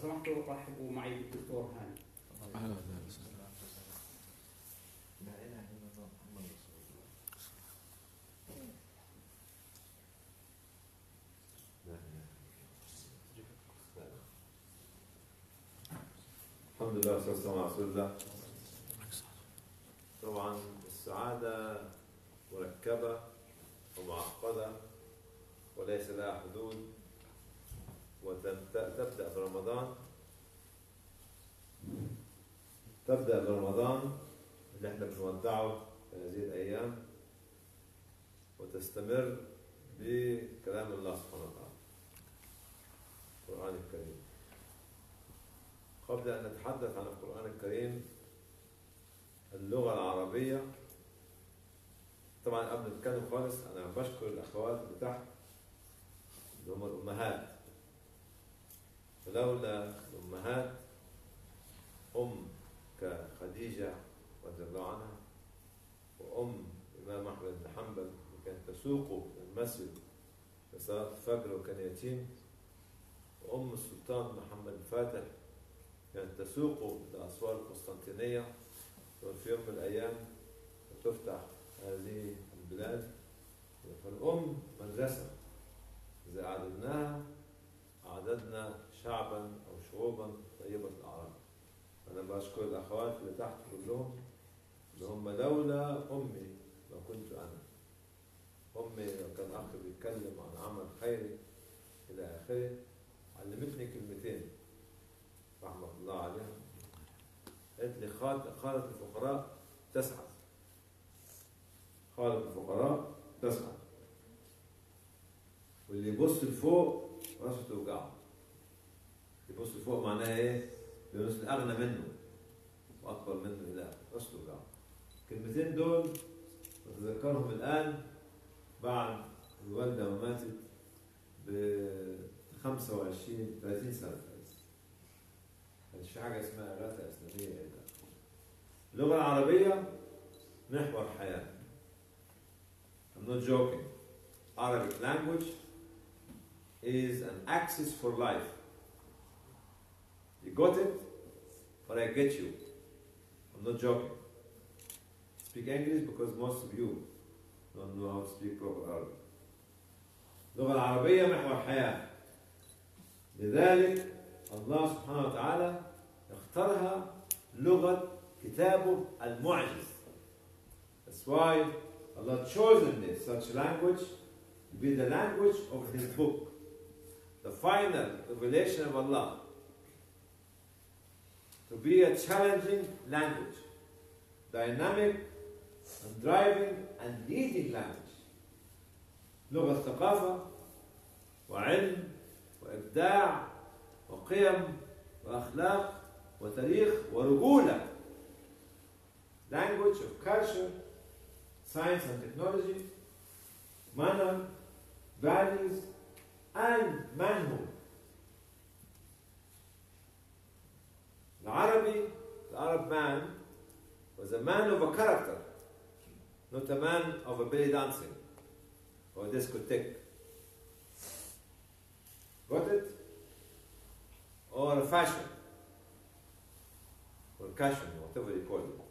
سمحتوا رحبوا معي بالدكتور هاني اهلا وسهلا لا اله الا الله محمد رسول الله لا اله الا الله الحمد لله والصلاه والسلام على رسول الله طبعا السعاده مركبه ومعقده وليس لها حدود وتبدا برمضان تبدا برمضان اللي احنا بنودعه في هذه الايام وتستمر بكلام الله سبحانه وتعالى القران الكريم قبل ان نتحدث عن القران الكريم اللغه العربيه طبعا قبل ما نتكلم خالص انا بشكر الاخوات اللي تحت اللي هم الامهات ولولا الامهات ام كخديجه رضي الله عنها وام الامام احمد بن حنبل اللي كانت تسوقه المسجد لصلاه الفجر وكان يتيم وام السلطان محمد الفاتح كانت تسوقه لاسوار القسطنطينيه وفي يوم من الايام تفتح هذه البلاد فالام مدرسه اذا اعددناها اعددنا شعبا او شعوبا طيبه الاعراق انا بشكر الاخوات اللي تحت كلهم اللي هم لولا امي ما كنت انا امي لو كان اخ بيتكلم عن عمل خيري الى اخره علمتني كلمتين رحمه الله عليها قالت لي خالة خالة الفقراء تسعد خالة الفقراء تسعد واللي يبص لفوق راسه توجعه يبص لفوق معناها ايه؟ يونس اغنى منه واكبر منه الى راسه توجعه الكلمتين دول بتذكرهم الان بعد الوالده ما ماتت ب 25 30 سنه كانش في حاجه اسمها اغاثه اسلاميه الا اللغه العربيه محور حياه I'm not joking Arabic language is an axis for life you got it but I get you I'm not joking speak English because most of you don't know how to speak proper Arabic اللغة العربية محور حياة لذلك الله سبحانه وتعالى اختارها لغة كتابه المعجز That's why Allah chosen this such language to be the language of His book the final revelation of Allah to be a challenging language dynamic and driving and leading language لغة ثقافة وعلم وإبداع وقيم وأخلاق وتاريخ ورجولة language of culture, science and technology, manner, values, and manhood. The Arabi, the Arab man, was a man of a character, not a man of a belly dancing or a discotheque. Got it? Or a fashion, or cushion, whatever you call it.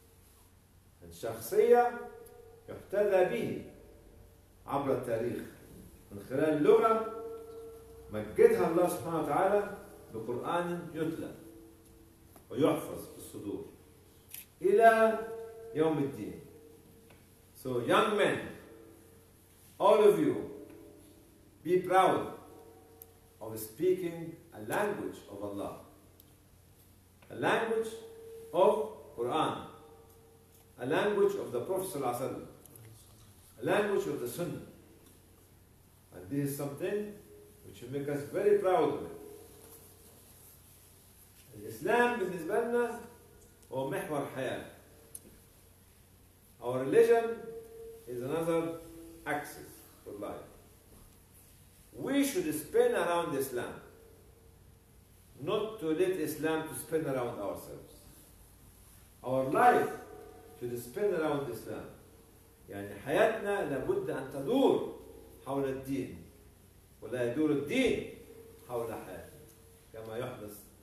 الشخصية يحتذى به عبر التاريخ من خلال اللغة مجدها الله سبحانه وتعالى بقرآن يتلى ويحفظ في الصدور إلى يوم الدين. So young men, all of you, be proud of speaking a language of Allah, a language of Quran, a language of the Prophet ﷺ, a language of the Sunnah. And this is something which will make us very proud of it. الإسلام بالنسبة لنا هو محور حياة. Our religion is another axis for life. We should spin around Islam, not to let Islam to spin around ourselves. Our life should spin around Islam. يعني حياتنا لابد أن تدور حول الدين ولا يدور الدين حول حياتنا كما يحدث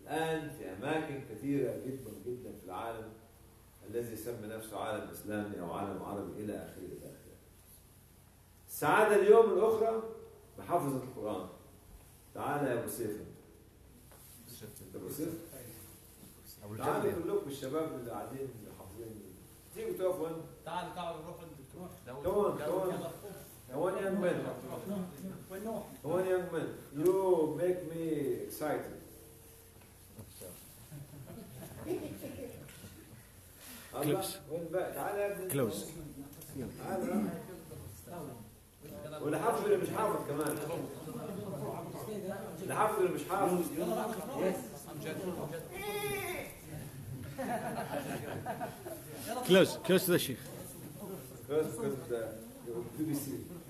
الآن في أماكن كثيرة جدا جدا في العالم الذي يسمي نفسه عالم إسلامي أو عالم عربي إلى آخره إلى آخره. السعادة اليوم الأخرى بحفظة القرآن. تعال يا أبو سيف. أنت أبو سيف؟ ابو تعالوا الجنة كلكم الشباب اللي قاعدين حافظين تيجوا تقفوا هنا. تعال تعال نروح للدكتور Come on, come on. One young man. وين نروح؟ One young man. You make me excited. الله Close. وين بقى؟ تعال يا ابني. Close. تعال واللي حافظ واللي مش حافظ كمان. اللي حافظ واللي مش حافظ. كلوز كلوز ذا شيخ Because because the the BBC.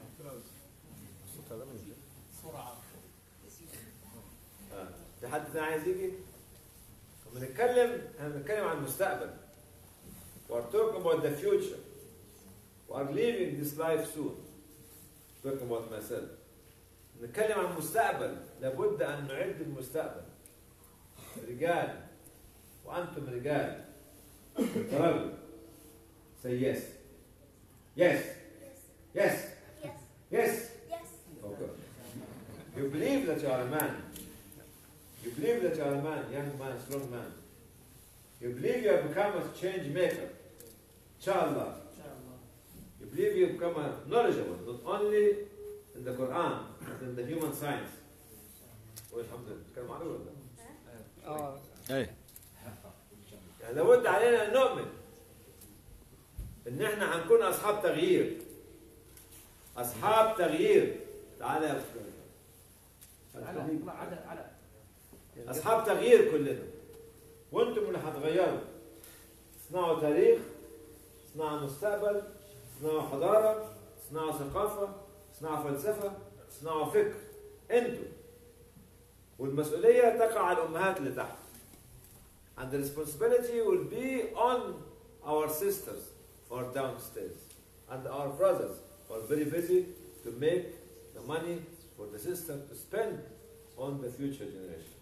آه. في حد ثاني عايز يجي؟ لما نتكلم احنا بنتكلم عن المستقبل. We're talking about the future. We're leaving this life soon. Talking about myself. نتكلم عن المستقبل، لابد أن نعد المستقبل. رجال وأنتم رجال. أنت رجل. Say yes. Yes. Yes. Yes. Yes. Yes. Okay. You believe that you are a man. You believe that you are a man, young man, strong man. You believe you have become a change maker. Inshallah. You believe you become a knowledgeable, not only in the Quran, but in the human science. والحمد لله. كلام عربي ولا لا؟ اه ايه يعني لابد علينا ان نؤمن ان احنا هنكون اصحاب تغيير اصحاب تغيير تعالى يا أستاذ. على على اصحاب تغيير كلنا وانتم اللي هتغيروا تصنعوا تاريخ تصنعوا مستقبل تصنعوا حضاره تصنعوا ثقافه تصنعوا فلسفه تصنعوا فكر انتم والمسؤوليه تقع على الامهات اللي تحت and the responsibility will be on our sisters or downstairs and our brothers who are very busy to make the money for the sister to spend on the future generation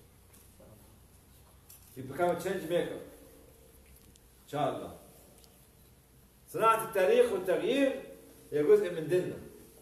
You become a change maker. إن شاء الله. صناعة التاريخ والتغيير هي جزء من ديننا.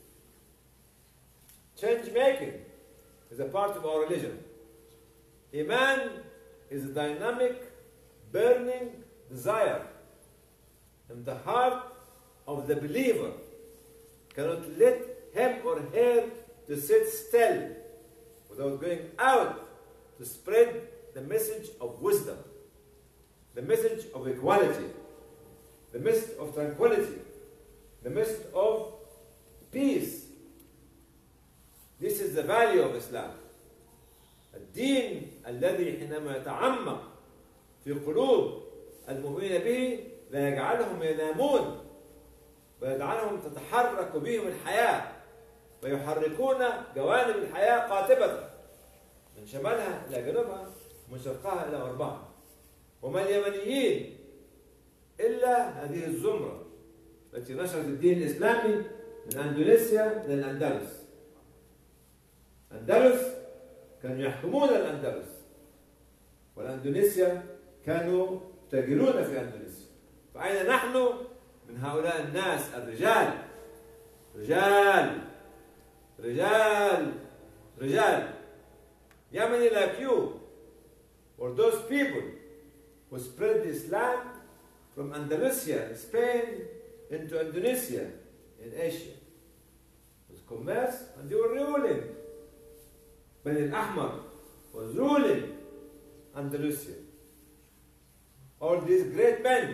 Change making is a part of our religion. Iman is a dynamic, burning desire in the heart of the believer. Cannot let him or her to sit still without going out to spread the message of wisdom, the message of equality, the message of tranquility, the message of peace. This is the value of Islam. الدين الذي حينما يتعمق في قلوب المؤمنين به لا يجعلهم ينامون ويجعلهم تتحرك بهم الحياة ويحركون جوانب الحياة قاطبة من شمالها إلى جنوبها من شرقها إلى غربها وما اليمنيين إلا هذه الزمرة التي نشرت الدين الإسلامي من أندونيسيا للأندلس الأندلس كانوا يحكمون الأندلس والأندونيسيا كانوا تاجرون في أندونيسيا فأين نحن من هؤلاء الناس الرجال رجال رجال رجال Yemeni like you were those people who spread Islam from Andalusia, Spain, into Indonesia, in Asia. With commerce, and they were ruling. Bani al-Ahmar was ruling Andalusia. All these great men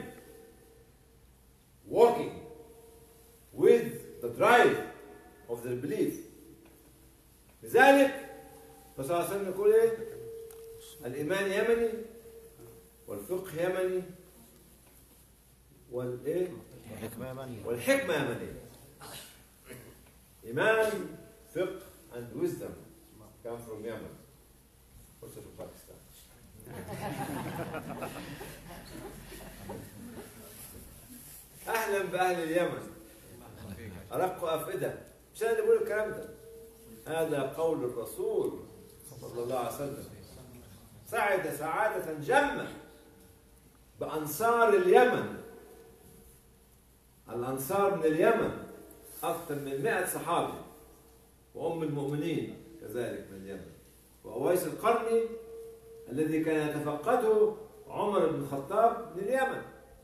working with the drive of their belief. لذلك الرسول صلى الله عليه وسلم يقول ايه؟ الايمان يمني والفقه يمني والايه؟ الحكمة يمانية والحكمه يمنيه. ايمان فقه and wisdom come from Yemen. Also from Pakistan. اهلا باهل اليمن ارق افئده مش انا اللي بقول الكلام ده هذا قول الرسول صلى الله عليه وسلم سعد سعادة جمة بأنصار اليمن الأنصار من اليمن أكثر من 100 صحابي وأم المؤمنين كذلك من اليمن وأويس القرني الذي كان يتفقده عمر بن الخطاب من اليمن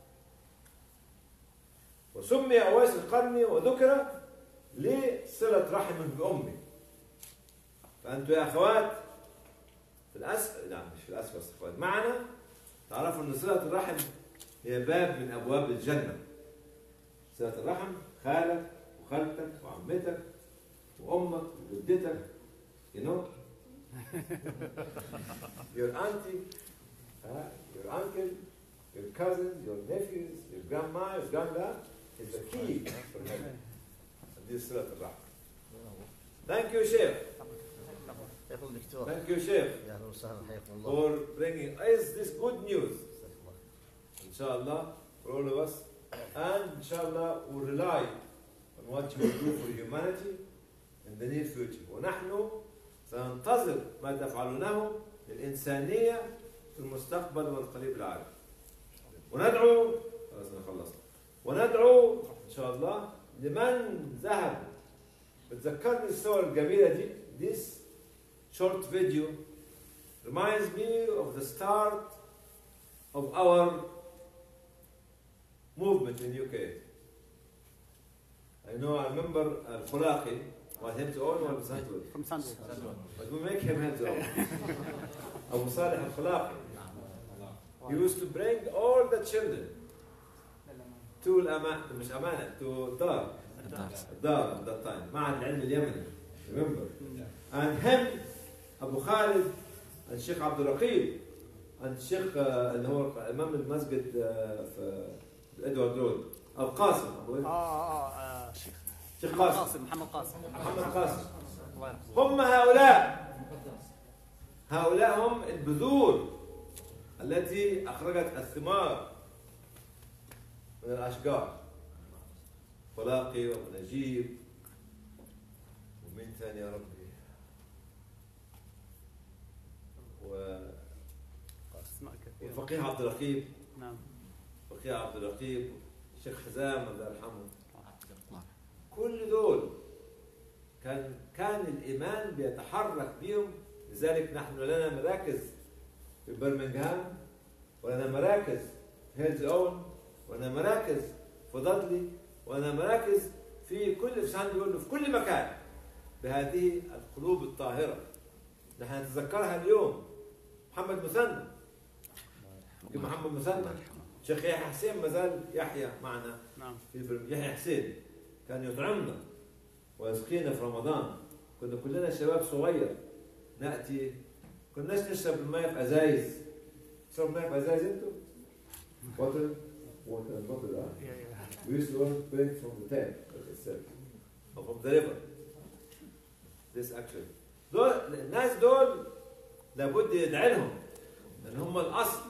وسمي أويس القرني وذكر لصلة رحم بأمه فأنتم يا أخوات في الأسفل لا مش في الأسفل أخوات معنا تعرفوا أن صلة الرحم هي باب من أبواب الجنة صلة الرحم خالك وخالتك وعمتك وأمك وجدتك you know your auntie uh, your uncle your cousins your nephews your grandma your granddad is the key for heaven this صلة الرحم thank you شيخ حياكم الدكتور thank you شيخ يا اهلا وسهلا حياكم الله for bringing us this good news جزاك الله خير. inshallah for all of us and inshallah we rely on what you will do for humanity in the near future ونحن سننتظر ما تفعلونه للإنسانية في المستقبل والقريب العاجل وندعو خلاص أنا خلصت وندعو إن شاء الله لمن ذهب بتذكرني الصور الجميلة دي this short video reminds me of the start of our movement in UK. I know, I remember Al-Khulaqi, was him to own or Sandwood? From Sunday. But we make him head to own. Abu Salih Al-Khulaqi. He used to bring all the children to الأمان مش أمانة to Dar. Dar at that time. معهد العلم اليمني. Remember. And him, Abu Khalid, and Sheikh Abdul Raqib, and Sheikh uh, اللي هو إمام المسجد uh, في ادوارد رود أو قاسم أبو اه اه اه شيخ شيخ محمد قاسم قاسم محمد قاسم محمد قاسم الله يرحمه هم هؤلاء هؤلاء هم البذور التي أخرجت الثمار من الأشجار خلاقي ونجيب ومين ثاني يا ربي و- اسماء كثيرة والفقيه عبد الرقيب نعم فقيه عبد الرقيب الشيخ حزام الله يرحمه كل دول كان كان الايمان بيتحرك بيهم لذلك نحن لنا مراكز في برمنغهام ولنا مراكز هيلز اون ولنا مراكز في دادلي ولنا مراكز في كل في سان دييغو في كل مكان بهذه القلوب الطاهره نحن نتذكرها اليوم محمد مثنى محمد مثنى شيخ يحيى حسين ما زال يحيى معنا نعم في برم- يحيى حسين كان يطعمنا ويسقينا في رمضان كنا كلنا شباب صغير ناتي كناش نشرب الماء في ازايز تشرب ماء في ازايز انتوا؟ بوتل ووتر بوتل اه يا- يا. We used to drink from the tank itself or from the river. This actually. دول الناس دول لابد يدعي لهم لان هم الاصل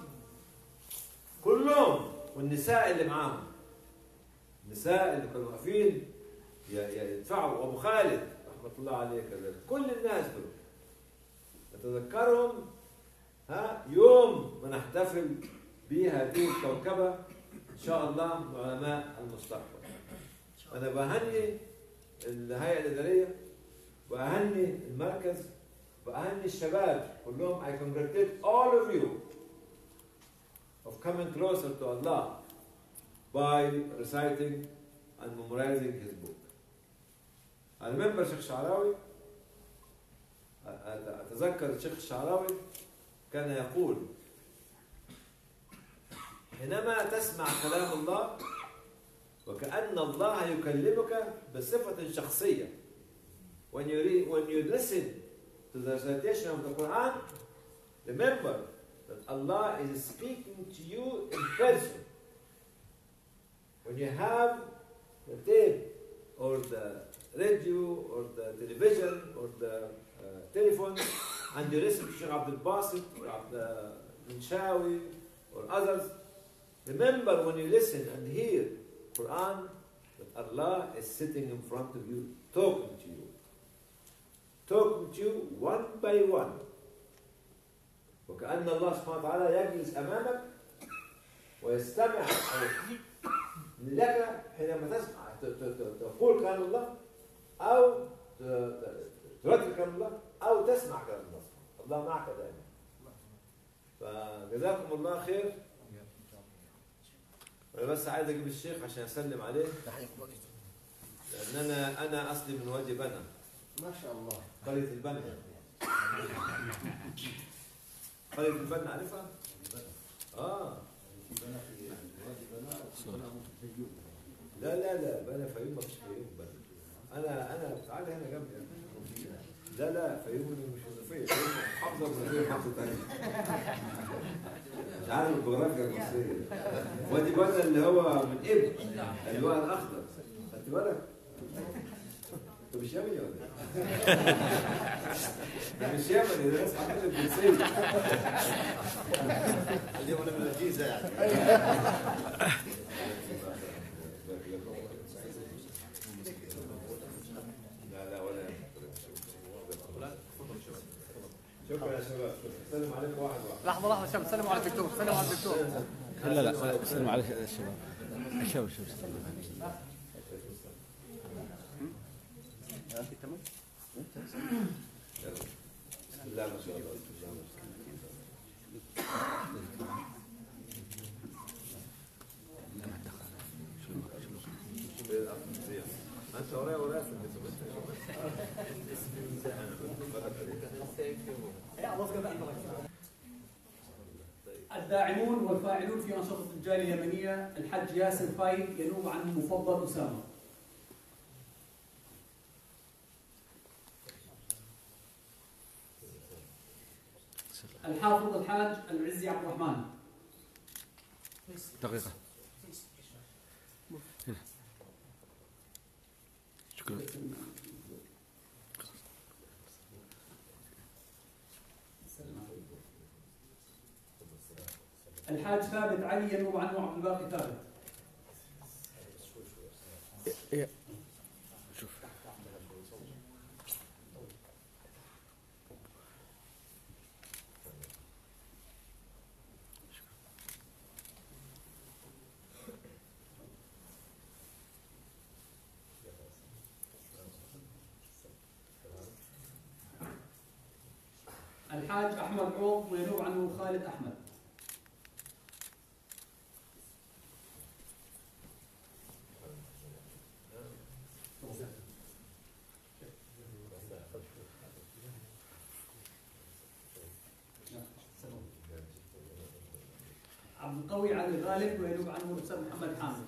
كلهم والنساء اللي معاهم النساء اللي كانوا واقفين ي- ي- يدفعوا وابو خالد رحمه الله عليه كذلك كل الناس دول نتذكرهم ها يوم ما نحتفل بهذه الكوكبه ان شاء الله من علماء المستقبل انا بهني الهيئه الاداريه واهني المركز واهني الشباب كلهم I congratulate all of you of coming closer to Allah by reciting and memorizing his book. I remember Sheikh Sha'rawi أتذكر الشيخ الشعراوي كان يقول حينما تسمع كلام الله وكأن الله يكلمك بصفة شخصية when you, read, when you listen to the recitation of the Quran remember that Allah is speaking to you in person when you have the tape or the radio or the television or the uh, telephone and you listen to Sheikh Abdul Basit or Abdul Minshawi or others remember when you listen and hear Quran that Allah is sitting in front of you talking to you talking to you one by one وكأن الله سبحانه وتعالى يجلس أمامك ويستمع لك حينما تسمع ت- ت- ت- تقول كلام الله أو ت- ت- تردد كلام الله أو تسمع كلام الله الله معك دائما فجزاكم الله خير أنا بس عايز أجيب الشيخ عشان أسلم عليه يحييكم الله لأن أنا أنا أصلي من وادي بنا ما شاء الله قرية البنا قرية البنا عارفها؟ آه لا لا لا بنا فيوم مفيش فيوم بنا أنا أنا تعال هنا جنبي لا لا فيوم مش وظيفية فيوم محافظة وظيفية محافظة تانية مش عارف الجغرافيا المصرية وادي بنا اللي هو من إبل اللواء الأخضر خدت بالك؟ أنت مش يمني ولا إيه؟ ده مش يمني ده ناس حاطين الجنسية اليوم انا من الجيزه يعني لا لا ولا شكرا يا شباب سلم عليكم واحد واحد لحظه لحظه شباب سلموا على الدكتور سلموا على الدكتور لا لا سلم على الشباب الشباب الشباب تمام بسم الله ما شاء الله بسم الله ما شاء الله انت ورايا ورايا في الداعمون والفاعلون في أنشطة الجالية اليمنية الحج ياسر فايد ينوب عنه مفضل أسامة الحافظ الحاج العزي عبد الرحمن دقيقة هنا. شكرا الحاج ثابت علي ينوب عنه عبد الباقي ثابت شوف الحاج أحمد عوض وينوب عنه خالد أحمد عبد القوي علي غالب وينوب عنه الأستاذ محمد حامد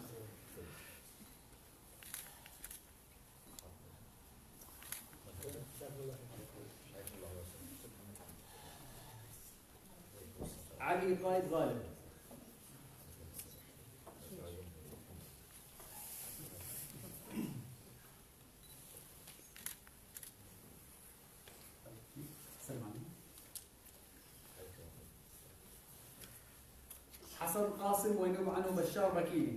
علي قائد غالب سلام عليكم. حسن قاسم وينوب عنه بشار بكيني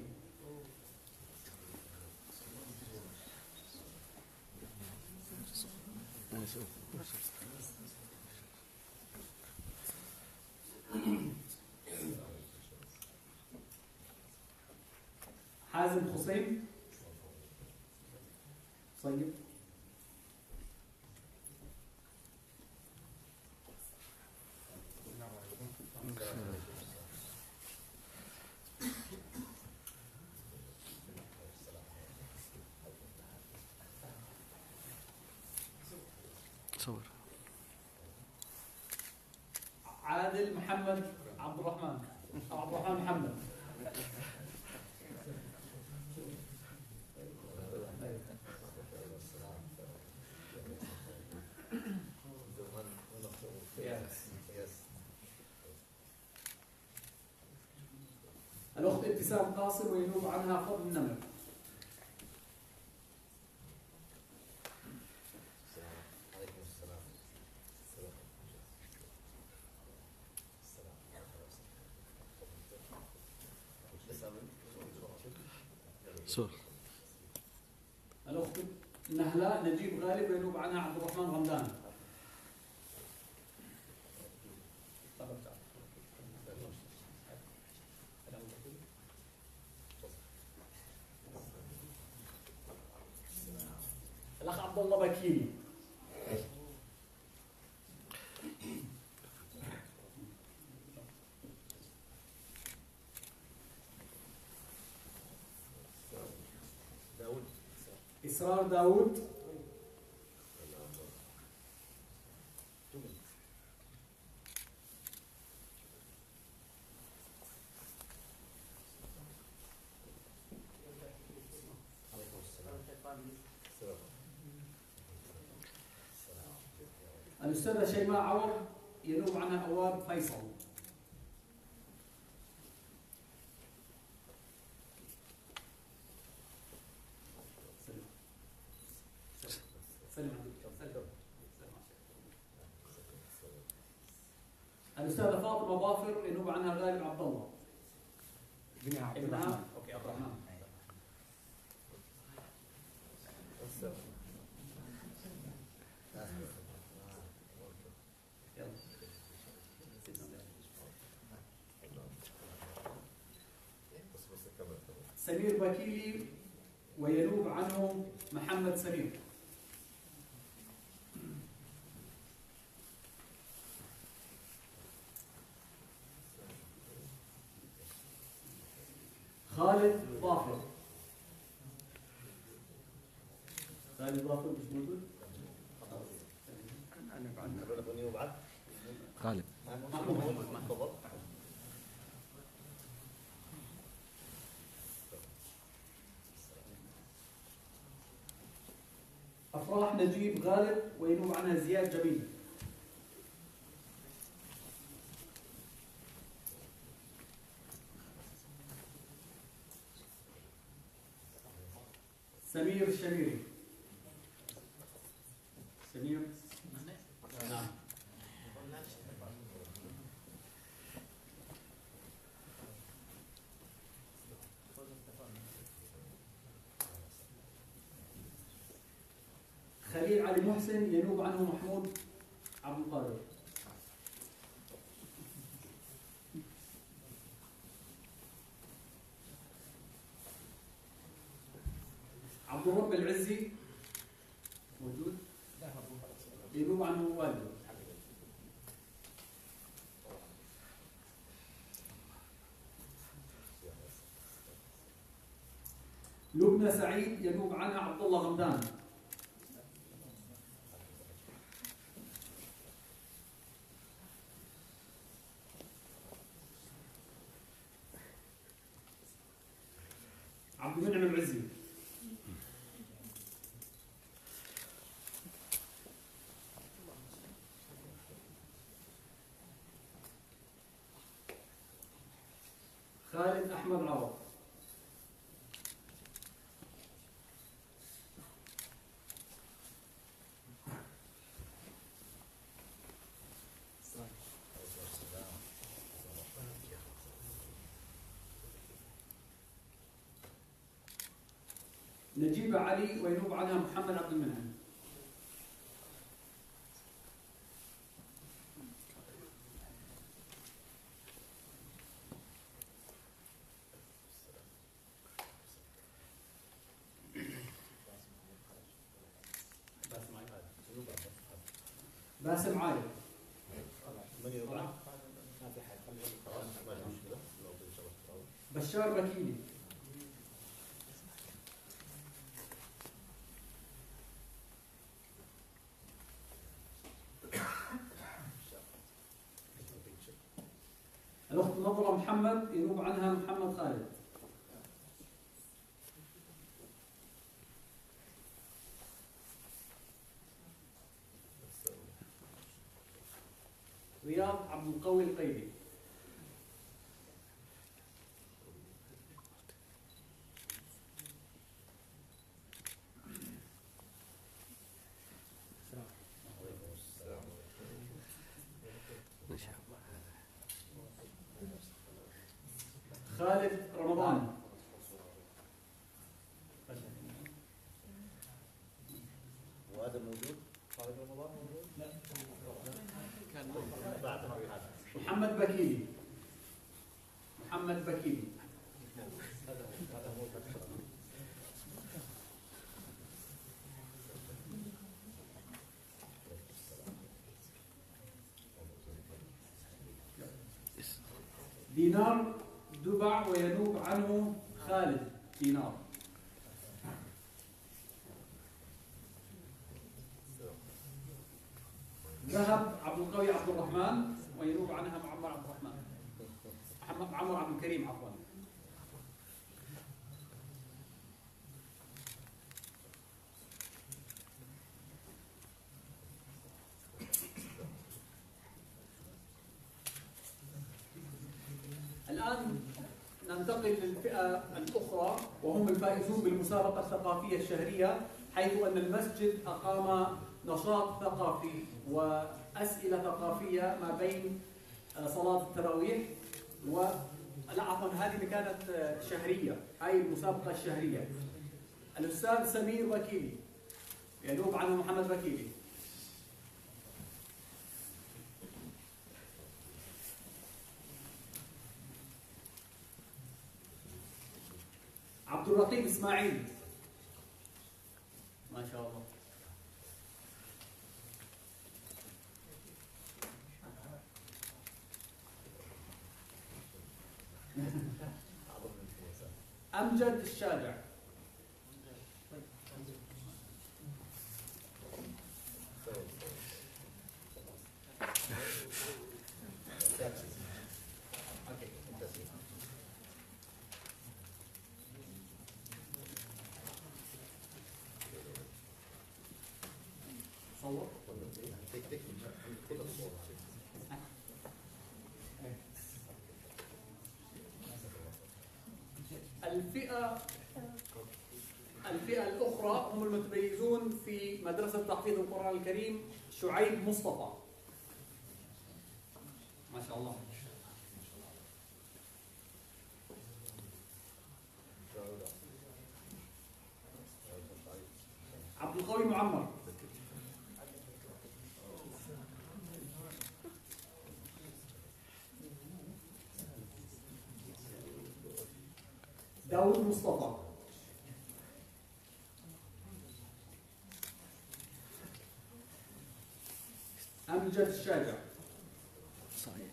حازم حسين طيب صور عادل محمد عبد الرحمن أو عبد الرحمن محمد الأخت ابتسام قاسم وينوب عنها فضل النمر عليكم السلام صور الأخت نهلاء نجيب غالب وينوب عنها عبد الرحمن غمدان. تفضل تعال. عبد الله بكيري داود إسرار داوود عليكم السلام الأستاذة شيماء عوض ينوب عنها أواب فيصل سلم على الدكتور، سلم. الأستاذة فاطمة ظافر ينوب عنها غالب عبد الله ابنها عبد ابنها الرحمن اوكي عبد الرحمن يلا سمير بكيلي وينوب عنه محمد سمير خالد ظافر خالد ظافر مش موجود؟ غالب محمود أفراح نجيب غالب وينوب عنها زياد جميل سمير الشميري سمير نعم خليل علي محسن ينوب عنه محمود عبد القادر عبد الرب العزي موجود ينوب عنه والده لبنى سعيد ينوب عنها عبد الله غمدان عبد المنعم العزي خالد احمد عوض نجيب علي وينوب عنها محمد عبد المنعم باسم عايد بشار بكيلي الأخت نظرة محمد ينوب عنها محمد خالد رياض عبد القوي القيدي خالد رمضان وهذا موجود؟ خالد رمضان موجود؟ لا كان بعد محمد بكيلي محمد بكيلي دينار دبع وينوب عنه خالد دينار ذهب عبد القوي عبد الرحمن وينوب عنها معمر عبد الرحمن محمد معمر عبد الكريم عفوا الآن ننتقل للفئة الأخرى وهم الفائزون بالمسابقة الثقافية الشهرية حيث أن المسجد أقام نشاط ثقافي وأسئلة ثقافية ما بين آه، صلاة التراويح و لا عفوا هذه اللي كانت آه، شهرية هاي المسابقة الشهرية الأستاذ سمير وكيلي ينوب عنه محمد وكيلي عبد الرقيب اسماعيل ما شاء الله أعظم من الإنسان امجد الشاجع اوكي ممتاز صور تك تك كل الصور الفئة الفئة الأخرى هم المتميزون في مدرسة تحفيظ القرآن الكريم شعيب مصطفى ما شاء الله عبد القوي معمر داود مصطفى أمجد الشاجع صحيح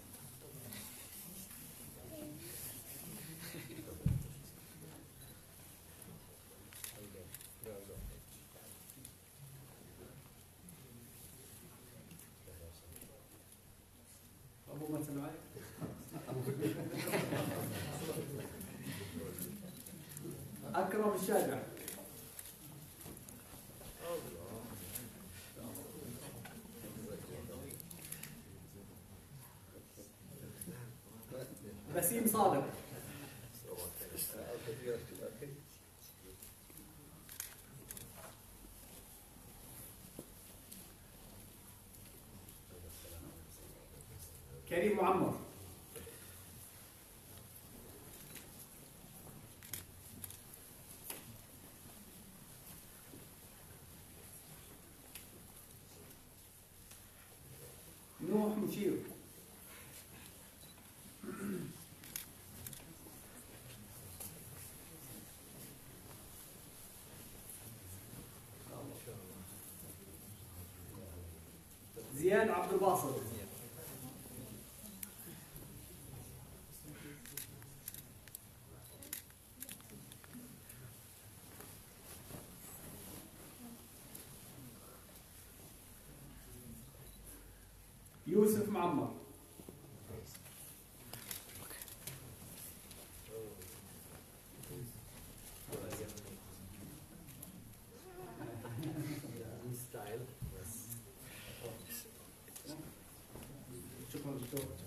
أبو ما تسمع علي أكرم الشاجع بسيم صادق كريم معمر نوح مشير زياد عبد الباسط يوسف معمر ستايل بس شكرا دكتور